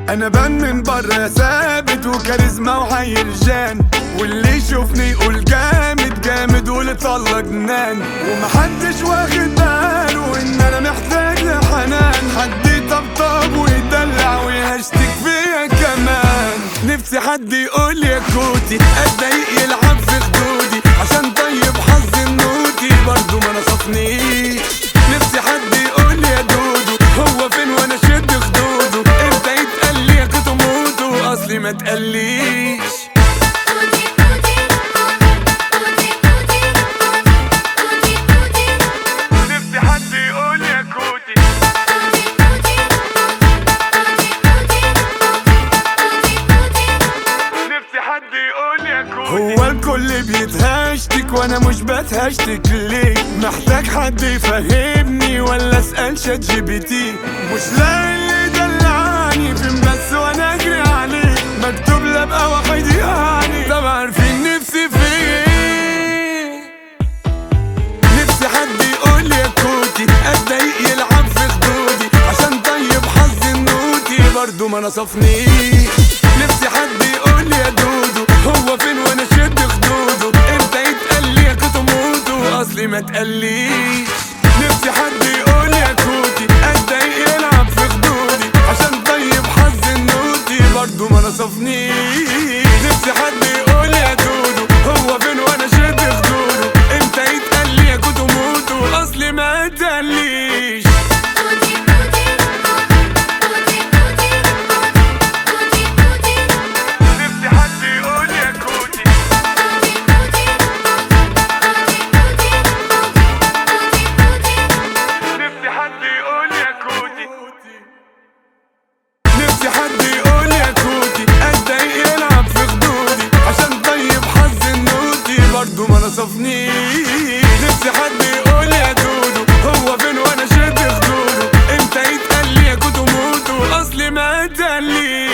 انا بان من بره ثابت وكاريزما وحي رجال واللي يشوفني يقول جامد جامد واللي طلع جنان ومحدش واخد باله ان انا محتاج لحنان حد يطبطب ويدلع ويهشتك فيا كمان نفسي حد يقول يا كوتي اتضايق يلعب في خدودي عشان طيب حظ النوتي برضو ما نصفنيش نفسي حد يقول يا دودو هو فين وانا شد خدوده امتى يتقال لي يا كنتوا موتوا اصلي ما تقليش نفسي حد يقول يا كوتي نفسي حد يقول يا كوتي هو الكل بيتهشتك وانا مش بتهشتك ليه محتاج حد يفهمني ولا اسال شات جي بي تي مش لاقي اللي يدلعني فين بس وانا اجري عليه مكتوب لا ابقى واحد يعني طب عارفين نفسي في ايه نفسي حد يقول لي يا كوتي اتضايق يلعب في خدودي عشان طيب حظ النوتي برضو ما نصفنيش نفسي حد يقول لي يا دودو هو فين وانا شد خدوده امتى يتقال لي يا كنتوا موتوا اصلي ما تقليش نفسي حد يقول لي يا كوتي اتضايق يلعب في خدودي عشان طيب حظ النوتي برضو ما نصفنيش نفسي حد يقول لي يا دودو هو فين وانا شد خدوده امتى يتقال لي يا كنتوا موتوا اصلي ما تقليش نفسي حد يقول يا كوتي نفسي حد يقول يا كوتي نفسي حد يقول يا كوتي اتضايق يلعب في خدودي عشان طيب حظ النوتي برضو ما نصفنيش نفسي حد يقول يا دودو هو فين وانا شد خدوده امتى يتقال لي يا كنتوا موتوا اصلي ما تقليش